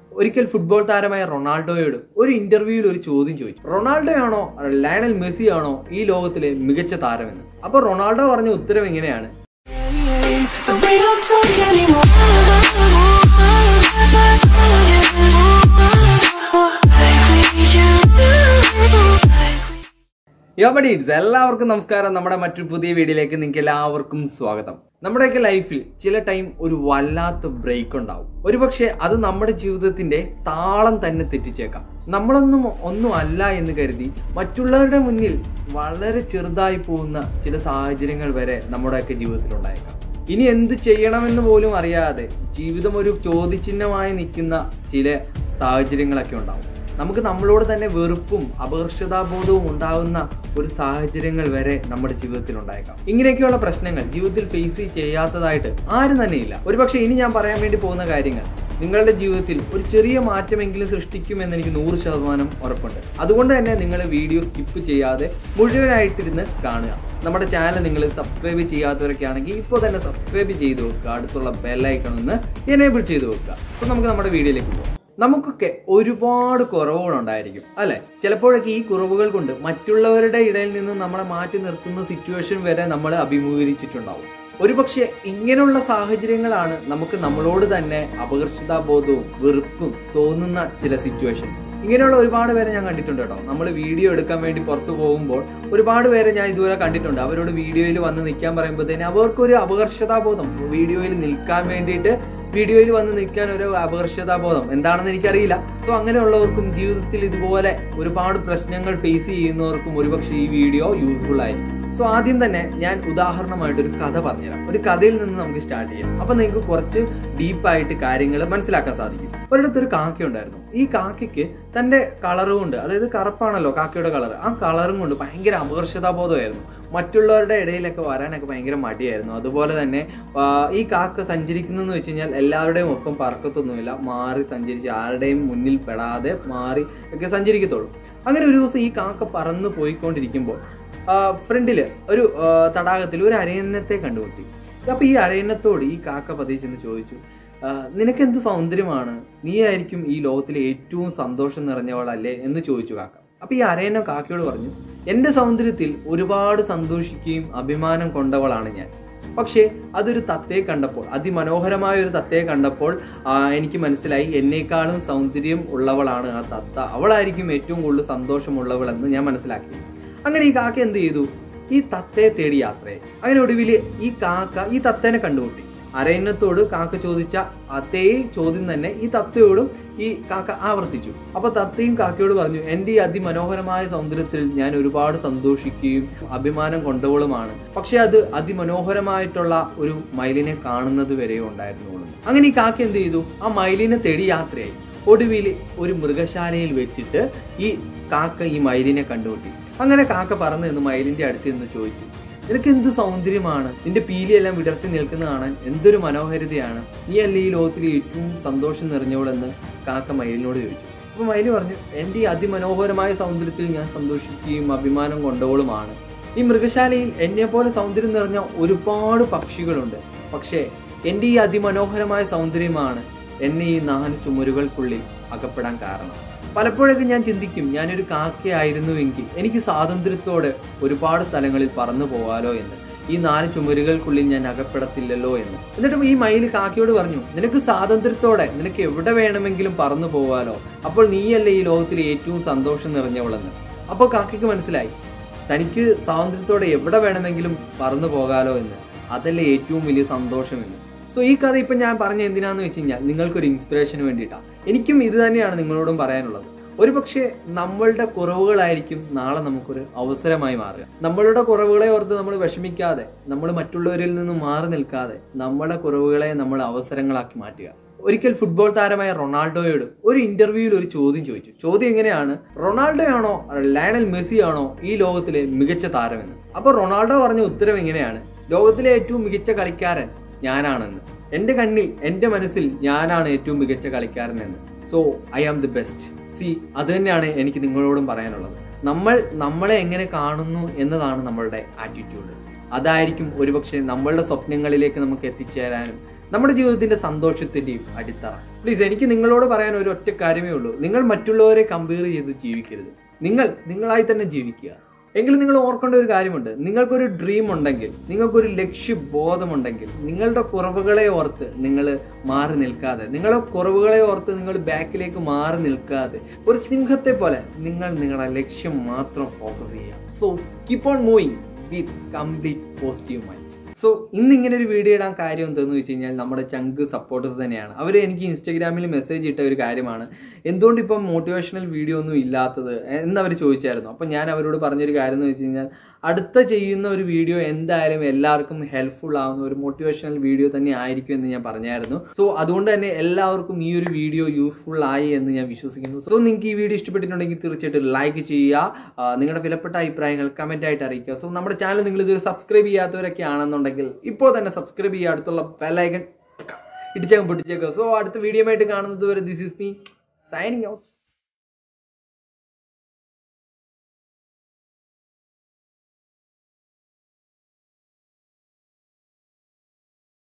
ഒരിക്കൽ ഫുട്ബോൾ താരമായ റൊണാൾഡോയോട് ഒരു ഇന്റർവ്യൂവിൽ ഒരു ചോദ്യം ചോദിച്ചു റൊണാൾഡോ ആണോ ലയണൽ മെസ്സി ആണോ ഈ ലോകത്തിലെ മികച്ച താരമെന്ന് അപ്പൊ റൊണാൾഡോ പറഞ്ഞ ഉത്തരം ഇങ്ങനെയാണ് But we don't talk anymore. Like we used to. യോബഡീഡ്സ് എല്ലാവർക്കും നമസ്കാരം നമ്മുടെ മറ്റൊരു പുതിയ വീഡിയോയിലേക്ക് നിങ്ങൾക്ക് എല്ലാവർക്കും സ്വാഗതം നമ്മുടെയൊക്കെ ലൈഫിൽ ചില ടൈം ഒരു വല്ലാത്ത ബ്രേക്ക് ഉണ്ടാവും ഒരുപക്ഷെ അത് നമ്മുടെ ജീവിതത്തിന്റെ താളം തന്നെ തെറ്റിച്ചേക്കാം നമ്മളൊന്നും ഒന്നും അല്ല എന്ന് കരുതി മറ്റുള്ളവരുടെ മുന്നിൽ വളരെ ചെറുതായി പോകുന്ന ചില സാഹചര്യങ്ങൾ വരെ നമ്മുടെയൊക്കെ ജീവിതത്തിൽ ഉണ്ടായേക്കാം ഇനി എന്ത് ചെയ്യണമെന്ന് പോലും അറിയാതെ ജീവിതം ഒരു ചോദ്യചിഹ്നമായി നിൽക്കുന്ന ചില സാഹചര്യങ്ങളൊക്കെ ഉണ്ടാവും നമുക്ക് നമ്മളോട് തന്നെ വെറുപ്പും അപകർഷതാബോധവും ഉണ്ടാകുന്ന ഒരു സാഹചര്യങ്ങൾ വരെ നമ്മുടെ ജീവിതത്തിൽ ഉണ്ടായേക്കാം ഇങ്ങനെയൊക്കെയുള്ള പ്രശ്നങ്ങൾ ജീവിതത്തിൽ ഫേസ് ചെയ്യാത്തതായിട്ട് ആരും തന്നെയില്ല ഒരുപക്ഷെ ഇനി ഞാൻ പറയാൻ വേണ്ടി പോകുന്ന കാര്യങ്ങൾ നിങ്ങളുടെ ജീവിതത്തിൽ ഒരു ചെറിയ മാറ്റമെങ്കിലും സൃഷ്ടിക്കുമെന്ന് എനിക്ക് നൂറ് ശതമാനം ഉറപ്പുണ്ട് അതുകൊണ്ട് തന്നെ നിങ്ങൾ വീഡിയോ സ്കിപ്പ് ചെയ്യാതെ മുഴുവനായിട്ടിരുന്ന് കാണുക നമ്മുടെ ചാനൽ നിങ്ങൾ സബ്സ്ക്രൈബ് ചെയ്യാത്തവരൊക്കെ ആണെങ്കിൽ ഇപ്പോൾ തന്നെ സബ്സ്ക്രൈബ് ചെയ്ത് വെക്കുക അടുത്തുള്ള ബെല്ലൈക്കൺ ഒന്ന് എനേബിൾ ചെയ്ത് വെക്കുക അപ്പോൾ നമുക്ക് നമ്മുടെ വീഡിയോയിലേക്ക് പോകാം നമുക്കൊക്കെ ഒരുപാട് കുറവുകളുണ്ടായിരിക്കും അല്ലെ ചിലപ്പോഴൊക്കെ ഈ കുറവുകൾ കൊണ്ട് മറ്റുള്ളവരുടെ ഇടയിൽ നിന്ന് നമ്മളെ മാറ്റി നിർത്തുന്ന സിറ്റുവേഷൻ വരെ നമ്മൾ അഭിമുഖീകരിച്ചിട്ടുണ്ടാവും ഒരുപക്ഷെ ഇങ്ങനെയുള്ള സാഹചര്യങ്ങളാണ് നമുക്ക് നമ്മളോട് തന്നെ അപകർഷതാബോധവും വെറുപ്പും തോന്നുന്ന ചില സിറ്റുവേഷൻസ് ഇങ്ങനെയുള്ള ഒരുപാട് പേരെ ഞാൻ കണ്ടിട്ടുണ്ട് കേട്ടോ നമ്മൾ വീഡിയോ എടുക്കാൻ വേണ്ടി പുറത്തു പോകുമ്പോൾ ഒരുപാട് പേരെ ഞാൻ ഇതുവരെ കണ്ടിട്ടുണ്ട് അവരോട് വീഡിയോയിൽ വന്ന് നിൽക്കാൻ പറയുമ്പോഴത്തേന് അവർക്കൊരു അപകർഷതാബോധം വീഡിയോയിൽ നിൽക്കാൻ വേണ്ടിയിട്ട് വീഡിയോയിൽ വന്ന് നിൽക്കാൻ ഒരു അപകർഷതാബോധം എന്താണെന്ന് എനിക്കറിയില്ല സോ അങ്ങനെയുള്ളവർക്കും ജീവിതത്തിൽ ഇതുപോലെ ഒരുപാട് പ്രശ്നങ്ങൾ ഫേസ് ചെയ്യുന്നവർക്കും ഒരുപക്ഷെ ഈ വീഡിയോ യൂസ്ഫുൾ ആയിരിക്കും സോ ആദ്യം തന്നെ ഞാൻ ഉദാഹരണമായിട്ട് ഒരു കഥ പറഞ്ഞുതരാം ഒരു കഥയിൽ നിന്ന് നമുക്ക് സ്റ്റാർട്ട് ചെയ്യാം അപ്പൊ നിങ്ങൾക്ക് കുറച്ച് ഡീപ്പായിട്ട് കാര്യങ്ങൾ മനസ്സിലാക്കാൻ സാധിക്കും ഒരിടത്തൊരു കാക്ക ഉണ്ടായിരുന്നു ഈ കാക്കയ്ക്ക് തന്റെ കളറും കൊണ്ട് അതായത് കറുപ്പാണല്ലോ കാക്കയുടെ കളർ ആ കളറും കൊണ്ട് ഭയങ്കര അപകർഷതാബോധമായിരുന്നു മറ്റുള്ളവരുടെ ഇടയിലൊക്കെ വരാനൊക്കെ ഭയങ്കര മടിയായിരുന്നു അതുപോലെ തന്നെ ആ, ഈ കാക്ക സഞ്ചരിക്കുന്നതെന്ന് വെച്ച് കഴിഞ്ഞാൽ എല്ലാവരുടെയും ഒപ്പം പറക്കത്തൊന്നുമില്ല മാറി സഞ്ചരിച്ച് ആരുടെയും മുന്നിൽ പെടാതെ മാറി ഒക്കെ സഞ്ചരിക്കത്തുള്ളൂ അങ്ങനെ ഒരു ദിവസം ഈ കാക്ക പറന്ന് പോയിക്കൊണ്ടിരിക്കുമ്പോൾ ഫ്രണ്ടിൽ ഒരു ആ, തടാകത്തിൽ ഒരു അരയന്നത്തെ കണ്ടുമുട്ടി അപ്പൊ ഈ അരയന്നത്തോട് ഈ കാക്ക പതിയെ ചെന്ന് ചോദിച്ചു "ആ, നിനക്കെന്ത് സൗന്ദര്യമാണ് നീ ആയിരിക്കും ഈ ലോകത്തിലെ ഏറ്റവും സന്തോഷം നിറഞ്ഞവളല്ലേ എന്ന് ചോദിച്ചു കാക്ക അപ്പൊ ഈ അരയന്നം കാക്കയോട് പറഞ്ഞു എന്റെ സൗന്ദര്യത്തിൽ ഒരുപാട് സന്തോഷിക്കുകയും അഭിമാനം കൊണ്ടവളാണ് ഞാൻ പക്ഷേ അതൊരു തത്തയെ കണ്ടപ്പോൾ അതിമനോഹരമായ ഒരു തത്തയെ കണ്ടപ്പോൾ ആ, എനിക്ക് മനസ്സിലായി എന്നേക്കാളും സൗന്ദര്യം ഉള്ളവളാണ് ആ തത്ത അവളായിരിക്കും ഏറ്റവും കൂടുതൽ സന്തോഷമുള്ളവളെന്ന് ഞാൻ മനസ്സിലാക്കി അങ്ങനെ ഈ കാക്ക എന്ത് ചെയ്തു ഈ തത്തയെ തേടി യാത്രയായി അങ്ങനെ ഒടുവിൽ ഈ കാക്ക ഈ തത്തേനെ കണ്ടുമുട്ടി അരയന്നത്തോട് കാക്ക ചോദിച്ച അതേ ചോദ്യം തന്നെ ഈ തത്തയോടും ഈ കാക്ക ആവർത്തിച്ചു അപ്പൊ തത്തയും കാക്കയോട് പറഞ്ഞു എൻ്റെ ഈ അതിമനോഹരമായ സൗന്ദര്യത്തിൽ ഞാൻ ഒരുപാട് സന്തോഷിക്കുകയും അഭിമാനം കൊണ്ടവളുമാണ് പക്ഷെ അത് അതിമനോഹരമായിട്ടുള്ള ഒരു മയിലിനെ കാണുന്നത് വരെയോ ഉണ്ടായിരുന്നുള്ളൂ അങ്ങനെ ഈ കാക്ക എന്ത് ചെയ്തു ആ മയിലിനെ തേടി യാത്രയായി ഒടുവിൽ ഒരു മൃഗശാലയിൽ വെച്ചിട്ട് ഈ കാക്ക ഈ മയിലിനെ കണ്ടുമുട്ടി അങ്ങനെ കാക്ക പറന്ന് നിന്ന് മയിലിന്റെ അടുത്ത് നിന്ന് ചോദിച്ചു നിനക്ക് എന്ത് സൗന്ദര്യമാണ് നിന്റെ പീലിയെല്ലാം വിടർത്തി നിൽക്കുന്ന കാണാൻ എന്തൊരു മനോഹരിതയാണ് നീ അല്ലേ ഈ ലോകത്തിലെ ഏറ്റവും സന്തോഷം നിറഞ്ഞവളെന്ന് കാക്ക മയിലിനോട് ചോദിച്ചു അപ്പൊ മയില് പറഞ്ഞു എൻ്റെ ഈ അതിമനോഹരമായ സൗന്ദര്യത്തിൽ ഞാൻ സന്തോഷിക്കുകയും അഭിമാനം കൊണ്ടവളുമാണ് ഈ മൃഗശാലയിൽ എന്നെ പോലെ സൗന്ദര്യം നിറഞ്ഞ ഒരുപാട് പക്ഷികളുണ്ട് പക്ഷേ എൻ്റെ ഈ അതിമനോഹരമായ സൗന്ദര്യമാണ് എന്നെ ഈ നാല് ചുമരുകൾക്കുള്ളിൽ അകപ്പെടാൻ കാരണം പലപ്പോഴൊക്കെ ഞാൻ ചിന്തിക്കും ഞാനൊരു കാക്കയായിരുന്നുവെങ്കിൽ എനിക്ക് സ്വാതന്ത്ര്യത്തോടെ ഒരുപാട് സ്ഥലങ്ങളിൽ പറന്നു പോകാലോ എന്ന് ഈ നാല് ചുമരുകൾക്കുള്ളിൽ ഞാൻ അകപ്പെടത്തില്ലല്ലോ എന്ന് എന്നിട്ടും ഈ മയിൽ കാക്കയോട് പറഞ്ഞു നിനക്ക് സ്വാതന്ത്ര്യത്തോടെ നിനക്ക് എവിടെ വേണമെങ്കിലും പറന്നു പോകാലോ അപ്പോൾ നീയല്ലേ ഈ ലോകത്തിലെ ഏറ്റവും സന്തോഷം നിറഞ്ഞവളെന്ന് അപ്പോൾ കാക്കയ്ക്ക് മനസ്സിലായി തനിക്ക് സ്വാതന്ത്ര്യത്തോടെ എവിടെ വേണമെങ്കിലും പറന്നു പോകാലോ എന്ന് അതല്ലേ ഏറ്റവും വലിയ സന്തോഷമെന്ന് സോ ഈ കഥ ഇപ്പം ഞാൻ പറഞ്ഞ എന്തിനാന്ന് വെച്ച് കഴിഞ്ഞാൽ നിങ്ങൾക്കൊരു ഇൻസ്പിറേഷന് വേണ്ടിയിട്ടാണ് എനിക്കും ഇത് തന്നെയാണ് നിങ്ങളോടും പറയാനുള്ളത് ഒരു പക്ഷേ നമ്മളുടെ കുറവുകളായിരിക്കും നാളെ നമുക്കൊരു അവസരമായി മാറുക നമ്മളുടെ കുറവുകളെ ഓർത്ത് നമ്മൾ വിഷമിക്കാതെ നമ്മൾ മറ്റുള്ളവരിൽ നിന്നും മാറി നിൽക്കാതെ നമ്മുടെ കുറവുകളെ നമ്മൾ അവസരങ്ങളാക്കി മാറ്റുക ഒരിക്കൽ ഫുട്ബോൾ താരമായ റൊണാൾഡോയോട് ഒരു ഇന്റർവ്യൂവിൽ ഒരു ചോദ്യം ചോദിച്ചു ചോദ്യം എങ്ങനെയാണ് റൊണാൾഡോ ആണോ ലയണൽ മെസ്സി ആണോ ഈ ലോകത്തിലെ മികച്ച താരമെന്ന് അപ്പൊ റൊണാൾഡോ പറഞ്ഞ ഉത്തരം എങ്ങനെയാണ് ലോകത്തിലെ ഏറ്റവും മികച്ച കളിക്കാരൻ ഞാനാണെന്ന് എൻ്റെ കണ്ണിൽ എൻ്റെ മനസ്സിൽ ഞാനാണ് ഏറ്റവും മികച്ച കളിക്കാരൻ എന്ന് so I am the best see അത് തന്നെയാണ് എനിക്ക് നിങ്ങളോടും പറയാനുള്ളത് നമ്മൾ നമ്മളെ എങ്ങനെ കാണുന്നു എന്നതാണ് നമ്മളുടെ ആറ്റിറ്റ്യൂഡ് അതായിരിക്കും ഒരുപക്ഷെ നമ്മളുടെ സ്വപ്നങ്ങളിലേക്ക് നമുക്ക് എത്തിച്ചേരാനും നമ്മുടെ ജീവിതത്തിന്റെ സന്തോഷത്തിന്റെയും അടിത്തറ പ്ലീസ് എനിക്ക് നിങ്ങളോട് പറയാൻ ഒരു ഒറ്റ കാര്യമേ ഉള്ളൂ നിങ്ങൾ മറ്റുള്ളവരെ കമ്പയർ ചെയ്ത് ജീവിക്കരുത് നിങ്ങൾ നിങ്ങളായി തന്നെ ജീവിക്കുക എങ്കിലും നിങ്ങൾ ഓർക്കേണ്ട ഒരു കാര്യമുണ്ട് നിങ്ങൾക്കൊരു ഡ്രീം ഉണ്ടെങ്കിൽ നിങ്ങൾക്കൊരു ലക്ഷ്യബോധമുണ്ടെങ്കിൽ നിങ്ങളുടെ കുറവുകളെ ഓർത്ത് നിങ്ങൾ മാറി നിൽക്കാതെ നിങ്ങളുടെ കുറവുകളെ ഓർത്ത് നിങ്ങൾ ബാക്കിലേക്ക് മാറി നിൽക്കാതെ ഒരു സിംഹത്തെ പോലെ നിങ്ങൾ നിങ്ങളുടെ ലക്ഷ്യം മാത്രം ഫോക്കസ് ചെയ്യുക so keep on moving with complete positive mind so ഇന്ന് ഇങ്ങനെ ഒരു വീഡിയോ ഇടാൻ കാര്യം എന്തെന്ന് വെച്ച് കഴിഞ്ഞാൽ നമ്മുടെ ചങ്ക് സപ്പോർട്ടേഴ്സ് തന്നെയാണ് അവർ എനിക്ക് ഇൻസ്റ്റാഗ്രാമിൽ മെസ്സേജ് ഇട്ട ഒരു കാര്യമാണ് എന്തുകൊണ്ട് ഇപ്പം മോട്ടിവേഷണൽ വീഡിയോ ഒന്നും ഇല്ലാത്തത് എന്ന് അവർ ചോദിച്ചായിരുന്നു അപ്പം ഞാൻ അവരോട് പറഞ്ഞൊരു കാര്യം എന്ന് വെച്ച് കഴിഞ്ഞാൽ അടുത്ത ചെയ്യുന്ന ഒരു വീഡിയോ എന്തായാലും എല്ലാവർക്കും ഹെൽപ്ഫുൾ ആവുന്ന ഒരു മോട്ടിവേഷണൽ വീഡിയോ തന്നെ ആയിരിക്കും എന്ന് ഞാൻ പറഞ്ഞായിരുന്നു സോ അതുകൊണ്ട് തന്നെ എല്ലാവർക്കും ഈ ഒരു വീഡിയോ യൂസ്ഫുൾ ആയി എന്ന് ഞാൻ വിശ്വസിക്കുന്നു സോ നിങ്ങൾക്ക് ഈ വീഡിയോ ഇഷ്ടപ്പെട്ടിട്ടുണ്ടെങ്കിൽ തീർച്ചയായിട്ടും ലൈക്ക് ചെയ്യുക ആ, നിങ്ങളുടെ വിലപ്പെട്ട അഭിപ്രായങ്ങൾ കമന്റ് ആയിട്ട് അറിയിക്കുക സോ നമ്മുടെ ചാനൽ നിങ്ങൾ ഇതൊരു സബ്സ്ക്രൈബ് ചെയ്യാത്തവരൊക്കെ ആണെന്നുണ്ടെങ്കിൽ ഇപ്പോൾ തന്നെ സബ്സ്ക്രൈബ് ചെയ്യുക അടുത്തുള്ള ബെല്ലൈക്കൺ ഇടിച്ചേക്കും പൊട്ടിച്ചേക്കും സോ അടുത്ത വീഡിയോ ആയിട്ട് കാണുന്നത് വരെ this is me signing out